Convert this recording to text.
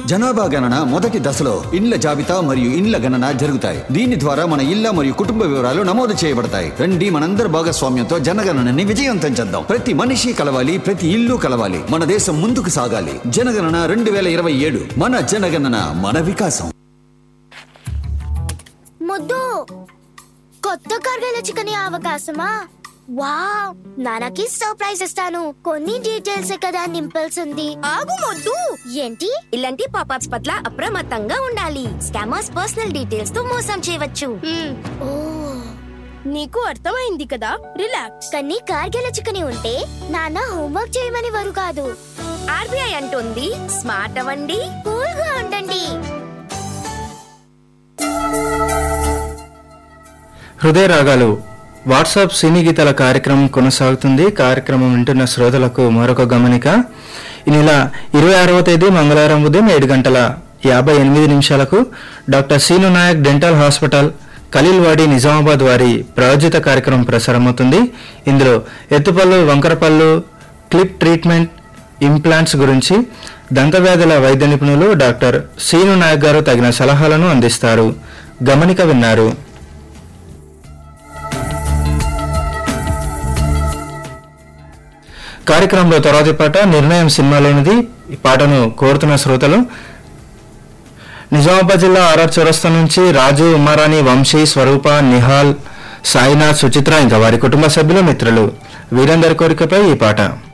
జనాభా గణన మొదటి దశలో ఇండ్ల జాబితా మరియు ఇండ్ల గణన జరుగుతాయి దీని ద్వారా మన ఇళ్ల మరియు కుటుంబ వివరాలు నమోదు చేయబడతాయి రండి మనందరి భాగస్వామ్యంతో జనగణనని విజయవంతం చేద్దాం ప్రతి మనిషి కలవాలి ప్రతి ఇల్లు కలవాలి మన దేశం ముందుకు సాగాలి జనగణన రెండు వేల ఇరవై ఏడు మన జనగణన మన వికాసం ముద్దు కొత్త కర్గల చికెన్ అవకాశమా వావ్ నాన్నకి సర్ప్రైజ్ ఇస్తాను కొన్ని డీటెయిల్స్ కదా నింపాల్సింది ఆగు మొద్దు ఏంటి ఇలాంటి పాపప్స్ పట్ల అప్రమత్తంగా ఉండాలి స్కామర్స్ పర్సనల్ డీటెయిల్స్ తో మోసం చేయవచ్చు ఓ నీకు అర్థమైంది కదా రిలాక్స్ కానీ కార్గిల చికెన్ ఉంటే నాన్న హోంవర్క్ చేయమని వారు కాదు ఆర్బీఐ అంటుంది స్మార్ట్ అవ్వండి కూల్ గా ఉండండి హృదయ రాగాలు వాట్సాప్ సినీ గీతాల కార్యక్రమం కొనసాగుతుంది కార్యక్రమం వింటున్న శ్రోతలకు మరొక గమనిక ఈ నెల ఇరవై ఆరవ తేదీ మంగళవారం ఉదయం ఏడు గంటల యాభై ఎనిమిది నిమిషాలకు doctor Seenu Nayak dental hospital Khaleelwadi Nizamabad వారి ప్రాయోజిత కార్యక్రమం ప్రసారమవుతుంది ఇందులో ఎత్తుపళ్ళు వంకరపళ్ళు క్లిప్ ట్రీట్మెంట్ ఇంప్లాంట్స్ గురించి దంతవ్యాధుల వైద్య నిపుణులు డాక్టర్ సీను నాయక్ గారు తగిన సలహాలను అందిస్తారు గమనిక విన్నారు కార్యక్రమంలో తర్వాతి పాట నిర్ణయం సినిమాలోనిది ఈ పాటను కోరుతున్న శ్రోతలు నిజామాబాద్ జిల్లా ఆర్ఆర్ చౌరస్తా నుంచి రాజు ఉమారాణి వంశీ స్వరూప నిహాల్ సాయినాథ్ సుచిత్ర ఇంకా వారి కుటుంబ సభ్యులు మిత్రులు వీరందరి కోరికపై ఈ పాట